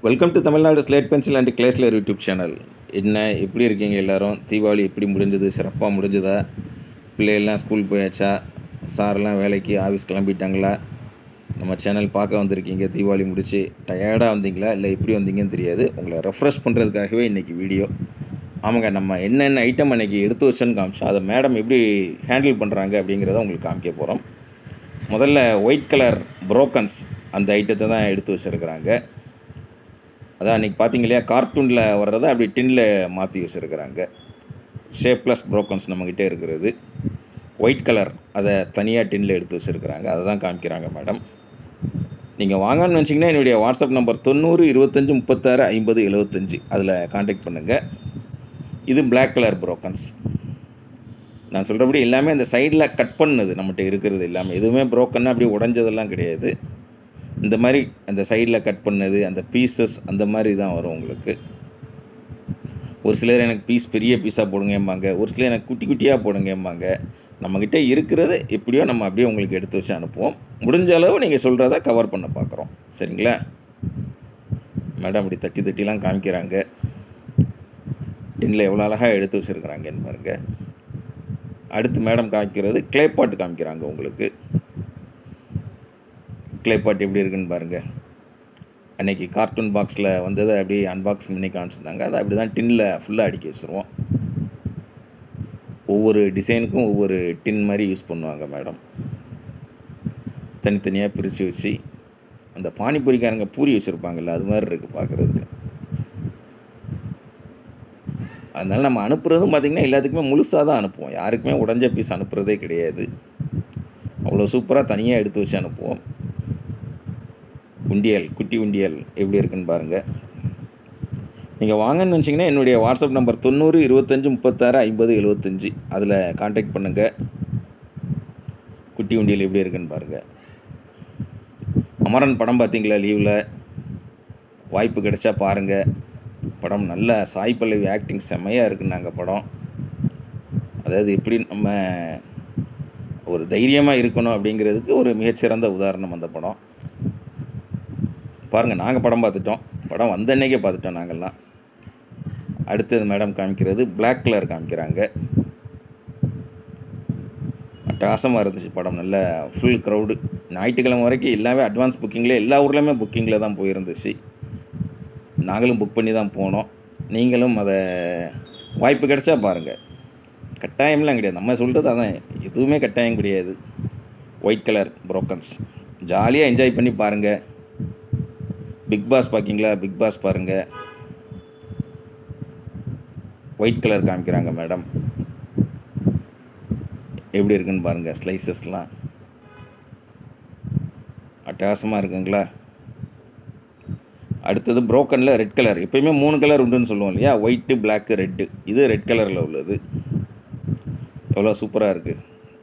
welcome to Tamil Nadu slate pencil and கிளேஸ்லர் YouTube channel என்ன எப்படி இருக்கீங்க எல்லாரும் தீபாவளி எப்படி முடிஞ்சது சிறப்பாக முடிஞ்சதா பிள்ளைகள்லாம் ஸ்கூல் போயாச்சா சாரெல்லாம் வேலைக்கு ஆஃபீஸ் கிளம்பிட்டாங்களா நம்ம சேனல் பார்க்க வந்திருக்கீங்க தீபாவளி முடிச்சு டயர்டாக வந்தீங்களா இல்லை எப்படி வந்தீங்கன்னு தெரியாது உங்களை ரெஃப்ரெஷ் பண்ணுறதுக்காகவே இன்றைக்கி வீடியோ ஆமாங்க நம்ம என்னென்ன ஐட்டம் அன்றைக்கி எடுத்து வச்சோன்னு காமிச்சோம் அதை மேடம் எப்படி ஹேண்டில் பண்ணுறாங்க அப்படிங்கிறத உங்களுக்கு காமிக்க போகிறோம் முதல்ல ஒயிட் கலர் புரோக்கன்ஸ் அந்த ஐட்டத்தை தான் எடுத்து வச்சுருக்கிறாங்க அதான் அன்றைக்கி பார்த்தீங்க இல்லையா கார்ட்டூனில் வர்றதை அப்படி டின்னில் மாற்றி வச்சுருக்கிறாங்க ஷேப்லெஸ் ப்ரோக்கன்ஸ் நம்மக்கிட்ட இருக்கிறது ஒயிட் கலர் அதை தனியாக டின்னில் எடுத்து வச்சுருக்கிறாங்க அதை தான் காமிக்கிறாங்க மேடம் நீங்கள் வாங்கன்னு நினச்சிங்கன்னா என்னுடைய வாட்ஸ்அப் நம்பர் தொண்ணூறு இருபத்தஞ்சி முப்பத்தாறு ஐம்பது எழுபத்தஞ்சி அதில் காண்டாக்ட் பண்ணுங்கள் இது பிளாக் கலர் ப்ரோக்கன்ஸ் நான் சொல்கிறபடி எல்லாமே அந்த சைடில் கட் பண்ணது நம்மகிட்ட இருக்கிறது எல்லாமே எதுவுமே ப்ரோக்கன்னா அப்படி உடஞ்சதெல்லாம் கிடையாது இந்த மாதிரி அந்த சைடில் கட் பண்ணது அந்த பீசஸ் அந்த மாதிரி தான் வரும் உங்களுக்கு ஒரு சிலர் எனக்கு பீஸ் பெரிய பீஸாக போடுங்கம்பாங்க ஒரு சிலர் எனக்கு குட்டி குட்டியாக போடுங்கம்பாங்க நம்மக்கிட்ட இருக்கிறது எப்படியோ நம்ம அப்படியே உங்களுக்கு எடுத்து வச்சு அனுப்புவோம் முடிஞ்ச அளவு நீங்கள் சொல்கிறத கவர் பண்ண பார்க்குறோம் சரிங்களா மேடம் அப்படி தட்டி தட்டிலாம் காமிக்கிறாங்க டின்னில் எவ்வளோ அழகாக எடுத்து வச்சுருக்குறாங்கன்னு பாருங்கள் அடுத்து மேடம் காமிக்கிறது க்ளே பாட்டு காமிக்கிறாங்க உங்களுக்கு க்ளே பாட் எப்படி இருக்குன்னு பாருங்கள் அன்றைக்கி கார்ட்டூன் பாக்ஸில் வந்ததை அப்படியே அன்பாக்ஸ் பண்ணி காமிச்சிருந்தாங்க அதை அப்படி தான் டின்னில் ஃபுல்லாக அடுக்கி வச்சுருவோம் ஒவ்வொரு டிசைனுக்கும் ஒவ்வொரு டின் மாதிரி யூஸ் பண்ணுவாங்க மேடம் தனித்தனியாக பிரித்து வச்சு அந்த பானிபூரிக்காரங்க பூரி வச்சுருப்பாங்கல்ல அது மாதிரி இருக்குது பார்க்குறதுக்கு அதனால் நம்ம அனுப்புகிறதும் பார்த்திங்கன்னா எல்லாத்துக்குமே முழுசாக தான் அனுப்புவோம் யாருக்குமே உடஞ்ச பீஸ் அனுப்புகிறதே கிடையாது அவ்வளோ சூப்பராக தனியாக எடுத்து வச்சு அனுப்புவோம் உண்டியல் குட்டி உண்டியல் எப்படி இருக்குன்னு பாருங்கள் நீங்கள் வாங்கன்னு நினச்சிங்கன்னா என்னுடைய வாட்ஸ்அப் நம்பர் தொண்ணூறு இருபத்தஞ்சி முப்பத்தாறு ஐம்பது எழுபத்தஞ்சி அதில் காண்டாக்ட் பண்ணுங்கள் குட்டி உண்டியல் எப்படி இருக்குன்னு பாருங்கள் அமரன் படம் பார்த்தீங்களா லீவில் வாய்ப்பு கிடைச்சா பாருங்கள் படம் நல்ல சாய் பல்லவி ஆக்டிங் செம்மையாக இருக்குன்னாங்க படம் அதாவது எப்படி நம்ம ஒரு தைரியமாக இருக்கணும் அப்படிங்கிறதுக்கு ஒரு மிகச்சிறந்த உதாரணம் அந்த படம் பாருங்கள் நாங்கள் படம் பார்த்துட்டோம் படம் வந்த அன்னைக்கே பார்த்துட்டோம் நாங்கள்லாம் அடுத்தது மேடம் காமிக்கிறது பிளாக் கலர் காமிக்கிறாங்க அட்டகாசமாக இருந்துச்சு படம் நல்ல ஃபுல் க்ரௌடு ஞாயிற்றுக்கிழமை வரைக்கும் எல்லாமே அட்வான்ஸ் புக்கிங்கில் எல்லா ஊர்லேயுமே புக்கிங்கில் தான் போயிருந்துச்சு நாங்களும் புக் பண்ணி தான் போனோம் நீங்களும் அதை வாய்ப்பு கிடைச்சா பாருங்கள் கட்டாயம்லாம் கிடையாது நம்ம சொல்கிறது அதான் எதுவுமே கட்டாயம் கிடையாது ஒயிட் கலர் புரோக்கன்ஸ் ஜாலியாக என்ஜாய் பண்ணி பாருங்கள் பிக் பாஸ் பார்க்கிங்களா பிக் பாஸ் பாருங்கள் ஒயிட் கலர் காமிக்கிறாங்க மேடம் எப்படி இருக்குன்னு பாருங்கள் ஸ்லைசஸ்லாம் அட்டகாசமாக இருக்குங்களா அடுத்தது ப்ரோக்கனில் ரெட் கலர் எப்பயுமே மூணு கலர் உண்டுன்னு சொல்லுவோம் இல்லையா ஒயிட்டு பிளாக்கு ரெட்டு இது ரெட் கலரில் உள்ளது எவ்வளோ சூப்பராக இருக்குது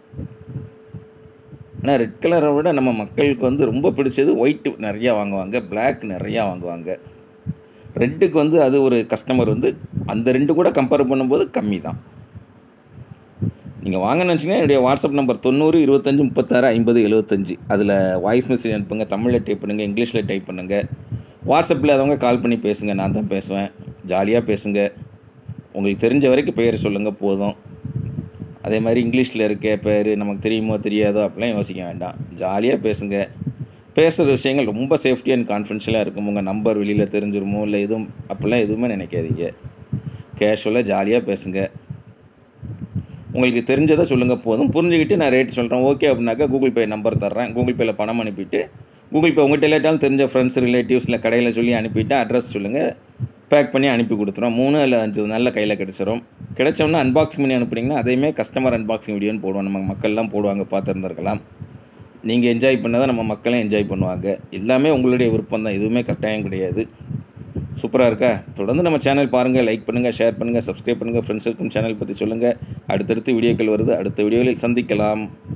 ஆனால் ரெட் கலரை விட நம்ம மக்களுக்கு வந்து ரொம்ப பிடிச்சது ஒயிட்டு நிறையா வாங்குவாங்க பிளாக் நிறையா வாங்குவாங்க ரெட்டுக்கு வந்து அது ஒரு கஸ்டமர் வந்து அந்த ரெண்டு கூட கம்பேர் பண்ணும்போது கம்மி தான் நீங்கள் வாங்க நினச்சிங்கன்னா என்னுடைய வாட்ஸ்அப் நம்பர் தொண்ணூறு இருபத்தஞ்சி முப்பத்தாறு ஐம்பது எழுபத்தஞ்சி அதில் வாய்ஸ் மெசேஜ் அனுப்புங்க தமிழில் டைப் பண்ணுங்கள் இங்கிலீஷில் டைப் பண்ணுங்கள் வாட்ஸ்அப்பில் அதவங்க கால் பண்ணி பேசுங்க நான் தான் பேசுவேன் ஜாலியாக பேசுங்க உங்களுக்கு தெரிஞ்ச வரைக்கும் பெயர் சொல்லுங்கள் போதும் அதே மாதிரி இங்கிலீஷில் இருக்க பேர் நமக்கு தெரியுமோ தெரியாதோ அப்படிலாம் யோசிக்க வேண்டாம் ஜாலியாக பேசுங்க பேசுகிற விஷயங்கள் ரொம்ப சேஃப்டி அண்ட் கான்ஃபிடென்ஷியலாக இருக்கும் உங்கள் நம்பர் வெளியில் தெரிஞ்சிருமோ இல்லை எதுவும் அப்படிலாம் எதுவுமே நினைக்காதீங்க கேஷுவலாக ஜாலியாக பேசுங்க உங்களுக்கு தெரிஞ்சதை சொல்லுங்கள் போதும் புரிஞ்சுக்கிட்டு நான் ரேட் சொல்கிறேன் ஓகே அப்படின்னாக்கா கூகுள் பே நம்பர் தர்றேன் கூகுள் பேயில் பணம் அனுப்பிட்டு கூகுள் பே உங்கள்கிட்ட இல்லாட்டாலும் தெரிஞ்ச ஃப்ரெண்ட்ஸ் ரிலேட்டிவ்ஸில் கடையில் சொல்லி அனுப்பிவிட்டு அட்ரஸ் சொல்லுங்கள் பேக் பண்ணி அனுப்பி கொடுத்துரும் மூணு இல்லை அஞ்சு நல்ல கையில் கிடச்சிரும் கிடைச்சோன்னா அன்பாக்சிங் பண்ணி அனுப்புனீங்கன்னா அதையுமே கஸ்டமர் அன்பாக்சிங் வீடியோன்னு போடுவோம் நம்ம மக்கள்லாம் போடுவாங்க பார்த்துருந்துருக்கலாம் நீங்கள் என்ஜாய் பண்ணதை நம்ம மக்களும் என்ஜாய் பண்ணுவாங்க எல்லாமே உங்களுடைய விருப்பம் தான் எதுவுமே கட்டாயம் கிடையாது சூப்பராக இருக்கா தொடர்ந்து நம்ம சேனல் பாருங்கள் லைக் பண்ணுங்கள் ஷேர் பண்ணுங்கள் சப்ஸ்கிரைப் பண்ணுங்கள் ஃப்ரெண்ட்ஸுக்கும் சேனல் பற்றி சொல்லுங்கள் அடுத்தடுத்து வீடியோக்கள் வருது அடுத்த வீடியோவில் சந்திக்கலாம்